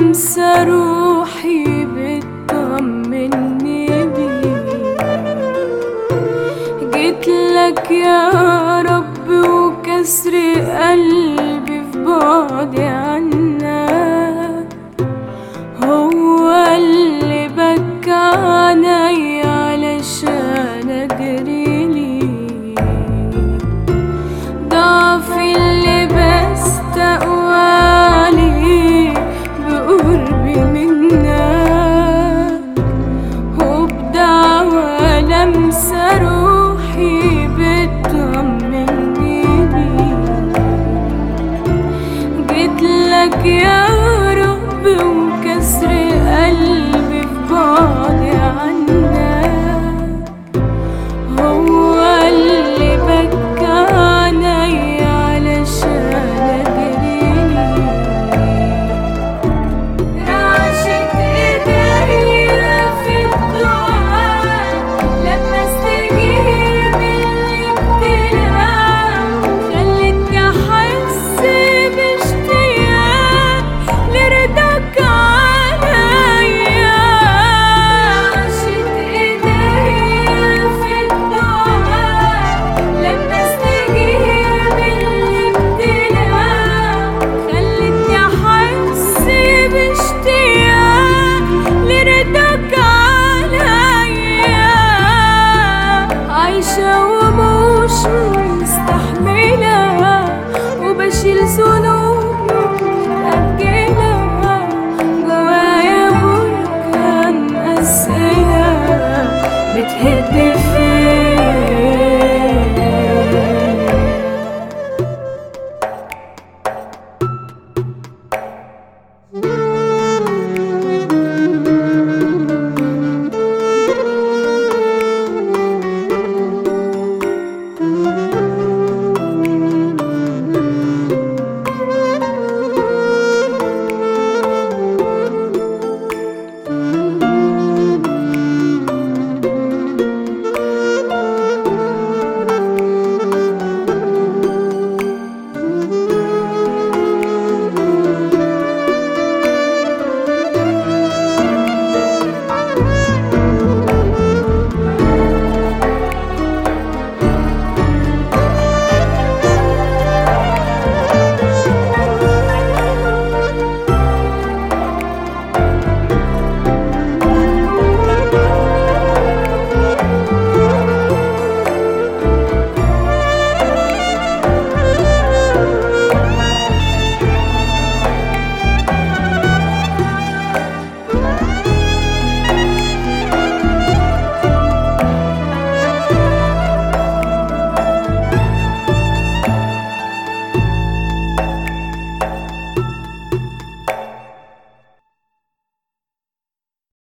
لمسة روحي بتطمني بيك جيت لك يا رب وكسر قلبي في بعدي عنك هو اللي بكى عيني علشان اجري ليك ضعفي اللي بستقوى عليه بقربي منك وبدعوة لمسة روحي بتطمني بيك جيت لك يا رب وكسر قلبي في بعدي عنك هو اللي بكى عيني علشان اجري رعشة ايديا في الدعاء لما استجيب الابتلاء خلتني احس باشتياق لرضاك عليا رعشة ايديا في الدعاء لما استجيب الابتلاء خلتني احس باشتياق لرضاك عليا عايشة ومش مستحملة وبشيل ذنوب متأجلة جوايا بركان أسئلة بتهد في